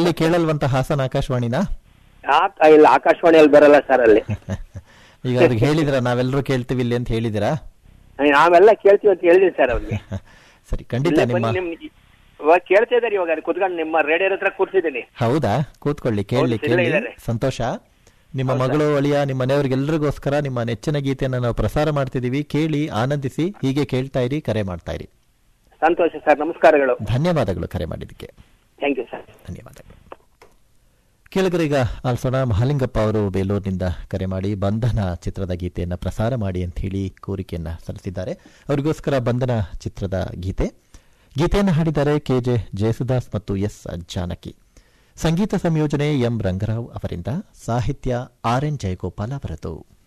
ಅಲ್ಲಿ ಕೇಳಲ್ವಂತ ಹಾಸನ ಆಕಾಶವಾಣಿನ ಆ- ಇಲ್ಲ ಆಕಾಶವಾಣಿಯಲ್ಲಿ ಬರಲ್ಲ ಸರ್ ಅಲ್ಲಿ ಈಗ ಅವ್ರಿಗೆ ಹೇಳಿದಿರಾ ನಾವೆಲ್ಲರೂ ಕೇಳ್ತೀವಿ ಇಲ್ಲಿ ಅಂತ ಹೇಳಿದಿರಾ ನಾವೆಲ್ಲ ಕೇಳ್ತೀವಿ ಅಂತ ಹೇಳಿದೀನಿ ಸರ್ ಅವ್ರಿಗೆ ಸರಿ ಖಂಡಿತ ಇಲ್ಲೇ ನಿಮ್ಮ ಬನ್ನಿ ನಿಮ್ ಇವಾಗ ಕೇಳ್ತಾ ಇದಾರೆ ಇವಾಗ ಅಲ್ಲಿ ಕುತ್ಕೊಂಡು ನಿಮ್ಮ ರೇಡಿಯೋ ಹತ್ರ ಕೂರ್ಸಿದ್ದೀನಿ ಹೌದಾ ಕೂತ್ಕೊಳ್ಳಿ ಕೇಳಿ ಹೌದು, ಇಲ್ಲೇ ಕೇಳಿ ಇದ್ದಾರೆ. ಸಂತೋಷ ನಿಮ್ಮ ಮಗಳು ಅಳಿಯ ನಿಮ್ಮ ಮನೆಯವ್ರಿಗೆಲ್ಲರಿಗೋಸ್ಕರ ನಿಮ್ಮ ನೆಚ್ಚಿನ ಗೀತೆಯನ್ನು ನಾವು ಪ್ರಸಾರ ಮಾಡ್ತಿದೀವಿ ಕೇಳಿ ಆನಂದಿಸಿ ಹೀಗೆ ಕೇಳ್ತಾ ಇರಿ ಕರೆ ಮಾಡ್ತಾ ಇರಿ ಸಂತೋಷ ಸರ್ ನಮಸ್ಕಾರಗಳು ಧನ್ಯವಾದಗಳು ಕರೆ ಮಾಡಿದ್ದಕ್ಕೆ ಥ್ಯಾಂಕ್ ಯು ಸರ್ ಧನ್ಯವಾದಗಳು ಕೇಳಿಗರೀಗ ಆಲ್ಸೋಣ ಮಹಾಲಿಂಗಪ್ಪ ಅವರು ಬೇಲೂರಿನಿಂದ ಕರೆ ಮಾಡಿ ಬಂಧನ ಚಿತ್ರದ ಗೀತೆಯನ್ನು ಪ್ರಸಾರ ಮಾಡಿ ಅಂತ ಹೇಳಿ ಕೋರಿಕೆಯನ್ನ ಸಲ್ಲಿಸಿದ್ದಾರೆ ಅವರಿಗೋಸ್ಕರ ಬಂಧನ ಚಿತ್ರದ ಗೀತೆ ಗೀತೆಯನ್ನು ಹಾಡಿದ್ದಾರೆ ಕೆ ಜೆ ಜಯಸುದಾಸ್ ಮತ್ತು ಎಸ್ ಜಾನಕಿ ಸಂಗೀತ ಸಂಯೋಜನೆ ಎಂ ರಂಗರಾವ್ ಅವರಿಂದ ಸಾಹಿತ್ಯ ಆರ್ ಎನ್ ಜಯಗೋಪಾಲ್ ಅವರದು